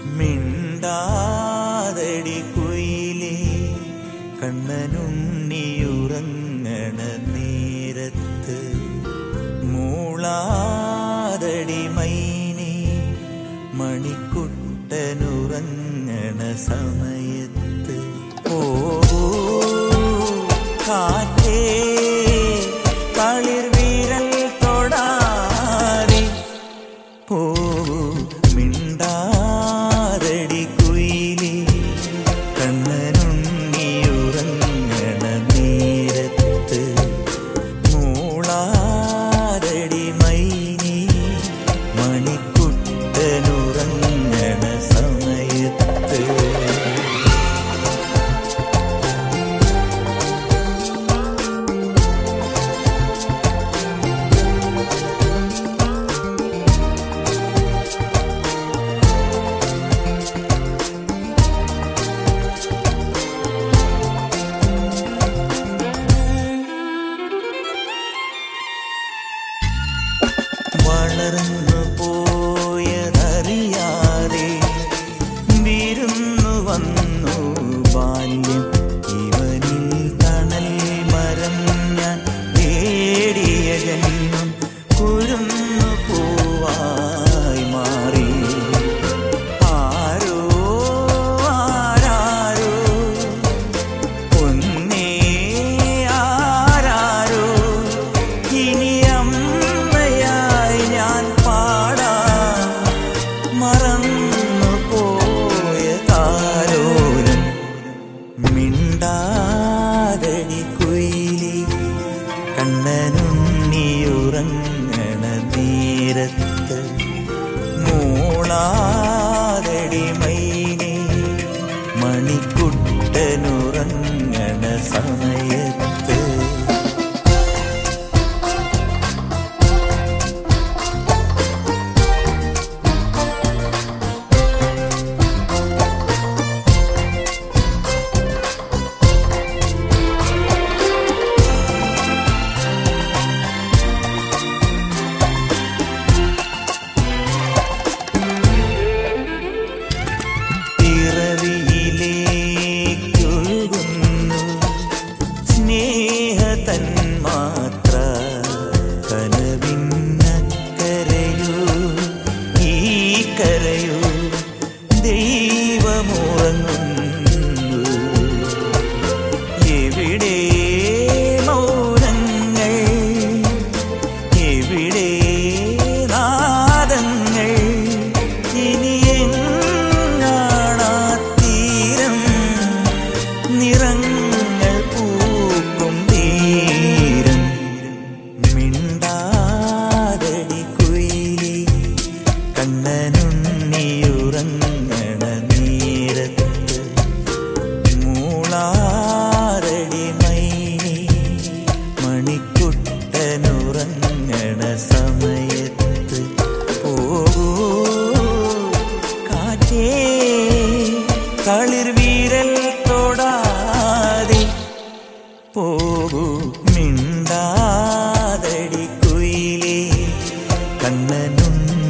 മിണ്ടാതടി കുയിലേ കണ്ണനുണ്ണിയുറങ്ങണ നേരത്ത് മൂളാതടി മൈനേ മണിക്കുട്ടനുറങ്ങണ സമയത്ത് പോകൂ കാറ്റേ കളിർ വീരൽ തൊടാതെ പോകൂ മിണ്ടാതടി കുയിലേ കണ്ണനുണ്ണിയുറങ്ങണ നേരത്ത് മൂളാരടി മൈനി മണിക്കുട്ടനുറങ്ങണ സമയത്ത് വളർന്നു പോയതറിയാതെ വിരുന്നു വന്നു ബാല്യം ഇവനിൽ തണൽ മരം ഞാൻ നേടിയ ജന്മം കുരുന്നു പൂവായി മാറി ആരോ ആരാരോ ഒന്നേ ആരാരോ ഇനി അമ്മയായി ഞാൻ പാടാ മറന്നു പോയ താരോരം മിണ്ടാതടി കുയിലി കണ്ണനുണ്ണിയുറങ്ങണ നേരത്ത് മൂളാതടി മൈനേ മണിക്കുട്ടനുറങ്ങണ സമയത്ത് പിറവിയിലേക്കൊഴുകുന്നു സ്നേഹതന്മാത്ര കനവിന്നക്കരയൂ ഈ കരയൂ ദൈവമുറങ്ങുന്നു എവിടെ മൗനങ്ങൾ എവിടെ നാദങ്ങൾ ഇനി എങ്ങാണാ തീരം നിറങ്ങൾ പൂക്കും തീരം മിണ്ടാതടി കുയിലി കണ്ണനുണ്ണിയുറങ്ങണ നേരത്ത് മൂളാരടി മൈനി മണിക്കുട്ടനുറങ്ങണ സമയത്ത് പോകൂ കാറ്റേ കളിർ വീരൽ തൊടാതെ പോകൂ മിണ്ടാതടി കുയിലേ കണ്ണനുണ്ണിയുറങ്ങണ